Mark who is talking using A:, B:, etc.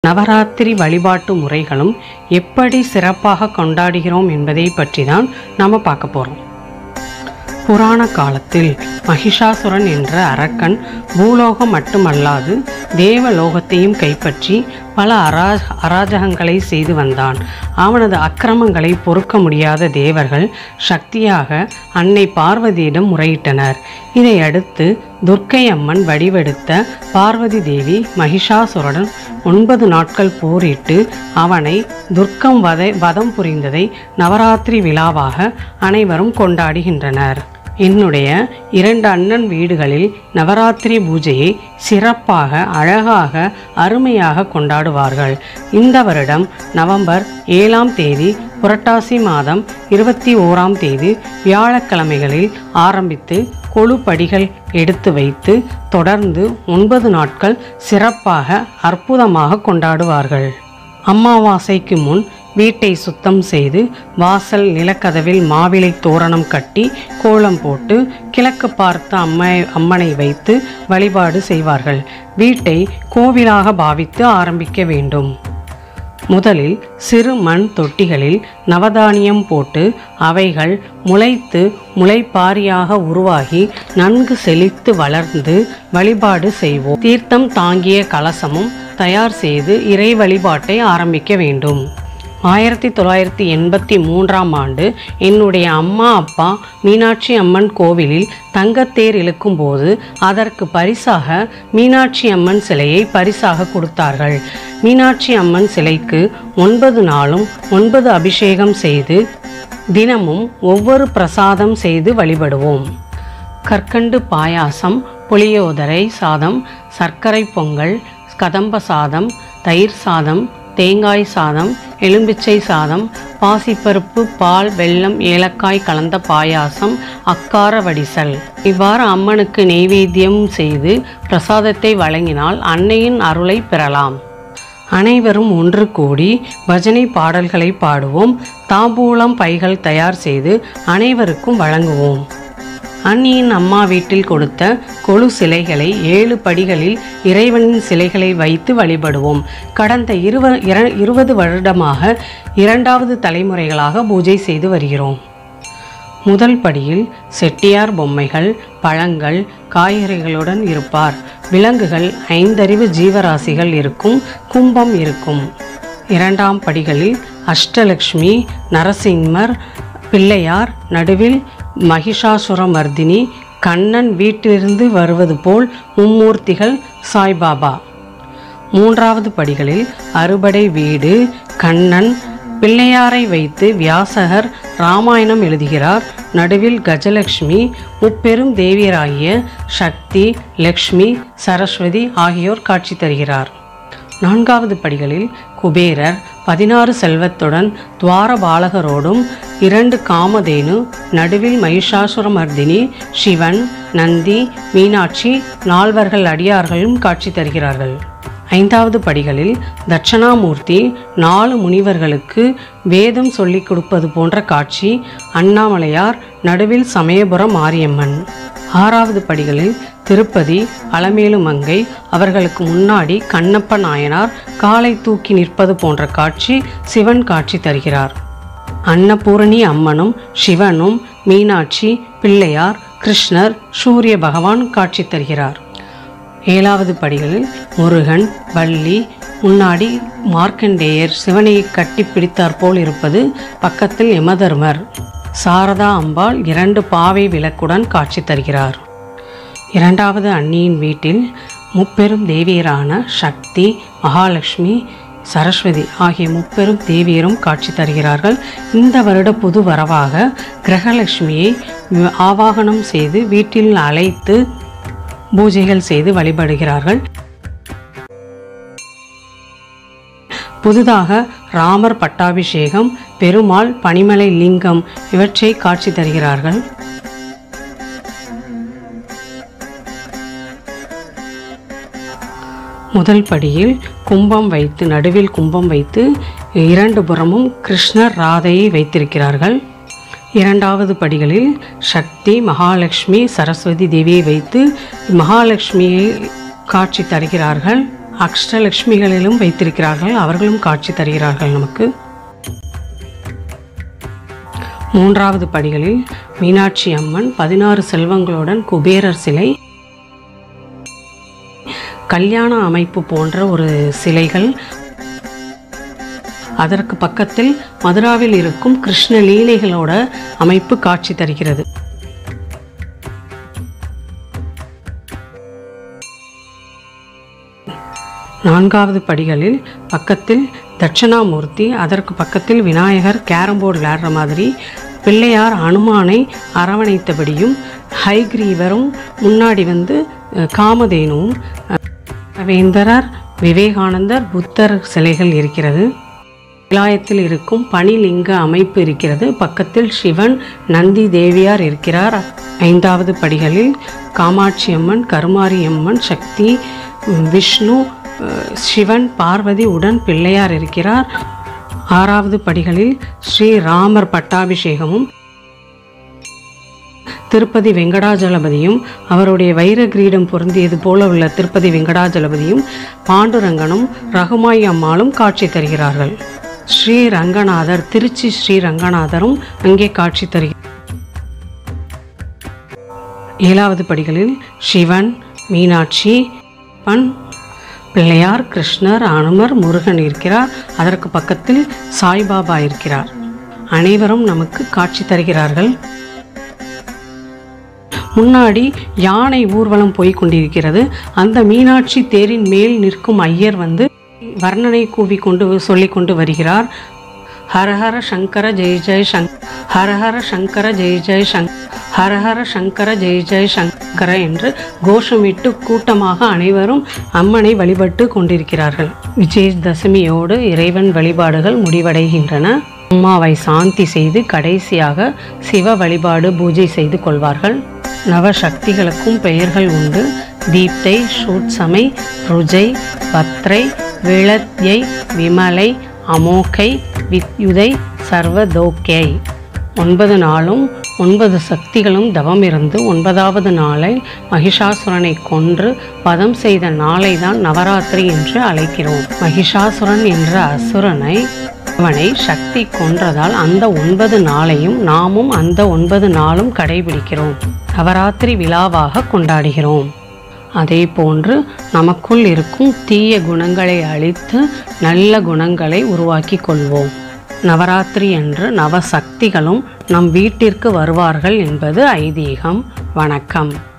A: நவராத்திரி வழிபாட்டு முறைகளும் எப்படி சிறப்பாக கொண்டாடுகிறோம் என்பதை பற்றி தான் நாம் பார்க்க போகிறோம் புராண காலத்தில் மகிஷாசுரன் என்ற அரக்கன் பூலோகம் மட்டுமல்லாது தேவலோகத்தையும் கைப்பற்றி பல அரா அராஜகங்களை செய்து வந்தான் அவனது அக்கிரமங்களை பொறுக்க முடியாத தேவர்கள் சக்தியாக அன்னை பார்வதியிடம் முறையிட்டனர் இதையடுத்து துர்க்கை அம்மன் வடிவெடுத்த பார்வதி தேவி மகிஷாசுரனுடன் ஒன்பது நாட்கள் போரிட்டு அவனை துர்க்கம் வதை வதம் புரிந்ததை நவராத்திரி விழாவாக அனைவரும் கொண்டாடுகின்றனர் என்னுடைய இரண்டு அண்ணன் வீடுகளில் நவராத்திரி பூஜையை சிறப்பாக அழகாக அருமையாக கொண்டாடுவார்கள் இந்த வருடம் நவம்பர் ஏழாம் தேதி புரட்டாசி மாதம் இருபத்தி ஓராம் தேதி வியாழக்கிழமைகளில் ஆரம்பித்து கொழுப்படிகள் எடுத்து வைத்து தொடர்ந்து ஒன்பது நாட்கள் சிறப்பாக அற்புதமாக கொண்டாடுவார்கள் அமாவாசைக்கு முன் வீட்டை சுத்தம் செய்து வாசல் நிலக்கதவில் மாவிலை தோரணம் கட்டி கோலம் போட்டு கிழக்கு பார்த்த அம்மை அம்மனை வைத்து வழிபாடு செய்வார்கள் வீட்டை கோவிலாக பாவித்து ஆரம்பிக்க வேண்டும் முதலில் சிறு மண் தொட்டிகளில் நவதானியம் போட்டு அவைகள் முளைத்து முளைப்பாரியாக உருவாகி நன்கு செழித்து வளர்ந்து வழிபாடு செய்வோம் தீர்த்தம் தாங்கிய கலசமும் தயார் செய்து இறை வழிபாட்டை ஆரம்பிக்க வேண்டும் ஆயிரத்தி தொள்ளாயிரத்தி எண்பத்தி மூன்றாம் ஆண்டு என்னுடைய அம்மா அப்பா மீனாட்சி அம்மன் கோவிலில் தங்கத்தேர் இழுக்கும்போது அதற்கு பரிசாக மீனாட்சி அம்மன் சிலையை பரிசாக கொடுத்தார்கள் மீனாட்சி அம்மன் சிலைக்கு ஒன்பது நாளும் ஒன்பது அபிஷேகம் செய்து தினமும் ஒவ்வொரு பிரசாதம் செய்து வழிபடுவோம் கற்கண்டு பாயாசம் புளியோதரை சாதம் சர்க்கரை பொங்கல் கதம்ப சாதம் தயிர் சாதம் தேங்காய் சாதம் எலும்பிச்சை சாதம் பாசிப்பருப்பு பால் வெல்லம் ஏலக்காய் கலந்த பாயாசம் அக்கார வடிசல் இவ்வாறு அம்மனுக்கு நெய்வேத்தியம் செய்து பிரசாதத்தை வழங்கினால் அன்னையின் அருளை பெறலாம் அனைவரும் ஒன்று கூடி பஜனை பாடல்களை பாடுவோம் தாம்பூலம் பைகள் தயார் செய்து அனைவருக்கும் வழங்குவோம் அண்ணியின் அம்மா வீட்டில் கொடுத்த கொழு சிலைகளை ஏழு படிகளில் இறைவனின் சிலைகளை வைத்து வழிபடுவோம் கடந்த இருவ இர- இருபது வருடமாக இரண்டாவது தலைமுறைகளாக பூஜை செய்து வருகிறோம் முதல் படியில் செட்டியார் பொம்மைகள் பழங்கள் காய்கறிகளுடன் இருப்பார் விலங்குகள் ஐந்தறிவு ஜீவராசிகள் இருக்கும் கும்பம் இருக்கும் இரண்டாம் படிகளில் அஷ்டலக்ஷ்மி நரசிம்மர் பிள்ளையார் நடுவில் மகிஷாசுரமர்தினி கண்ணன் வீட்டிலிருந்து வருவது போல் மும்மூர்த்திகள் சாய்பாபா மூன்றாவது படிகளில் அறுபடை வீடு கண்ணன் பிள்ளையாரை வைத்து வியாசகர் ராமாயணம் எழுதுகிறார் நடுவில் கஜலட்சுமி முப்பெரும் தேவியராகிய சக்தி லக்ஷ்மி சரஸ்வதி ஆகியோர் காட்சி தருகிறார் நான்காவது படிகளில் குபேரர் பதினாறு செல்வத்துடன் துவார பாலகரோடும் இரண்டு காமதேனு நடுவில் மகிஷாசுரமர்தினி சிவன் நந்தி மீனாட்சி நால்வர்கள் அடியார்களும் காட்சி தருகிறார்கள் ஐந்தாவது படிகளில் தட்சணாமூர்த்தி நாலு முனிவர்களுக்கு வேதம் சொல்லிக் கொடுப்பது போன்ற காட்சி அண்ணாமலையார் நடுவில் சமயபுரம் மாரியம்மன் ஆறாவது படிகளில் திருப்பதி அலமேலு மங்கை அவர்களுக்கு முன்னாடி கண்ணப்ப நாயனார் காலை தூக்கி நிற்பது போன்ற காட்சி சிவன் காட்சி தருகிறார் அன்னபூரணி அம்மனும் சிவனும் மீனாட்சி பிள்ளையார் கிருஷ்ணர் சூரிய பகவான் காட்சி தருகிறார் ஏழாவது படிகளில் முருகன் வள்ளி முன்னாடி மார்க்கண்டேயர் சிவனை கட்டி பிடித்தாற் போல் இருப்பது பக்கத்தில் யமதர்மர் சாரதா அம்பாள் இரண்டு பாவை விளக்குடன் காட்சி தருகிறார் இரண்டாவது அண்ணியின் வீட்டில் முப்பெரும் தேவியரான சக்தி மகாலட்சுமி சரஸ்வதி ஆகிய முப்பெரும் தேவியரும் காட்சி தருகிறார்கள் இந்த வருட புது வரவாக கிரகலட்சுமியை ஆவாகனம் செய்து வீட்டில் அழைத்து பூஜைகள் செய்து வழிபடுகிறார்கள் புதிதாக ராமர் பட்டாபிஷேகம் பெருமாள் பனிமலை லிங்கம் இவற்றை காட்சி தருகிறார்கள் முதல் படியில் கும்பம் வைத்து நடுவில் கும்பம் வைத்து இரண்டு புறமும் கிருஷ்ணர் ராதையை வைத்திருக்கிறார்கள் இரண்டாவது படிகளில் சக்தி மகாலட்சுமி சரஸ்வதி தேவியை வைத்து மகாலட்சுமியை காட்சி தருகிறார்கள் அஷ்டலட்சுமிகளிலும் வைத்திருக்கிறார்கள் அவர்களும் காட்சி தருகிறார்கள் நமக்கு மூன்றாவது படிகளில் மீனாட்சி அம்மன் பதினாறு செல்வங்களுடன் குபேரர் சிலை கல்யாண அமைப்பு போன்ற ஒரு சிலைகள் அதற்கு பக்கத்தில் மதுராவில் இருக்கும் கிருஷ்ண லீலைகளோட அமைப்பு காட்சி தருகிறது நான்காவது படிகளில் பக்கத்தில் தட்சிணாமூர்த்தி அதற்கு பக்கத்தில் விநாயகர் கேரம் போர்டு விளையாடுற மாதிரி பிள்ளையார் அனுமானை அரவணைத்தபடியும் ஹைகிரீவரும் முன்னாடி வந்து அஹ், காமதேனுவும் அஹ், வேந்தரர் விவேகானந்தர் புத்தர் சிலைகள் இருக்கிறது கைலாயத்தில் இருக்கும் பனிலிங்க அமைப்பு இருக்கிறது பக்கத்தில் சிவன் நந்தி தேவியார் இருக்கிறார் ஐந்தாவது படிகளில் காமாட்சி அம்மன் கருமாரி அம்மன் சக்தி உம், விஷ்ணு அஹ், சிவன் பார்வதி உடன் பிள்ளையார் இருக்கிறார் ஆறாவது படிகளில் ஸ்ரீ ராமர் பட்டாபிஷேகமும் திருப்பதி வெங்கடாஜலபதியும் அவருடைய வைர கிரீடம் பொருந்தியது போல உள்ள திருப்பதி வெங்கடாஜலபதியும் பாண்டுரங்கனும் ரகுமாய் அம்மாளும் காட்சி தருகிறார்கள் ஸ்ரீ ரங்கநாதர் திருச்சி ஸ்ரீ ரங்கநாதரும் அங்கே காட்சி தருகிறார் ஏழாவது படிகளில் சிவன் மீனாட்சி பன் பிள்ளையார் கிருஷ்ணர் அனுமர் முருகன் இருக்கிறார் அதற்கு பக்கத்தில் சாய்பாபா இருக்கிறார் அனைவரும் நமக்கு காட்சி தருகிறார்கள் முன்னாடி யானை ஊர்வலம் போய் கொண்டிருக்கிறது அந்த மீனாட்சி தேரின் மேல் நிற்கும் ஐயர் வந்து வர்ணனை கூவி கொண்டு சொல்லி கொண்டு வருகிறார் ஹரஹர சங்கர ஜெய ஜெய சங் ஹரஹர சங்கர ஜெய ஜெய சங் ஹரஹர சங்கர ஜெய ஜெய சங்கர என்று கோஷமிட்டு கூட்டமாக அனைவரும் அம்மனை வழிபட்டு கொண்டிருக்கிறார்கள் விஜயதசமியோடு இறைவன் வழிபாடுகள் முடிவடைகின்றன அம்மாவை சாந்தி செய்து கடைசியாக சிவ வழிபாடு பூஜை செய்து கொள்வார்கள் நவசக்திகளுக்கும் பெயர்கள் உண்டு தீப்தை ஷூட்சமை ருஜை பத்ரை விளத்யை விமலை அமோகை வித்யுதை சர்வதோக்கை ஒன்பது நாளும் ஒன்பது சக்திகளும் தவம் இருந்து ஒன்பதாவது நாளை மகிஷாசுரனை கொன்று வதம் செய்த நாளை தான் நவராத்திரி என்று அழைக்கிறோம் மகிஷாசுரன் என்ற அசுரனை அவனை சக்தி கொன்றதால் அந்த ஒன்பது நாளையும் நாமும் அந்த ஒன்பது நாளும் கடைபிடிக்கிறோம் நவராத்திரி விழாவாக கொண்டாடுகிறோம் அதே போன்று நமக்குள் இருக்கும் தீய குணங்களை அழித்து நல்ல குணங்களை உருவாக்கி கொள்வோம் நவராத்திரி என்று நவசக்திகளும் நம் வீட்டிற்கு வருவார்கள் என்பது ஐதீகம் வணக்கம்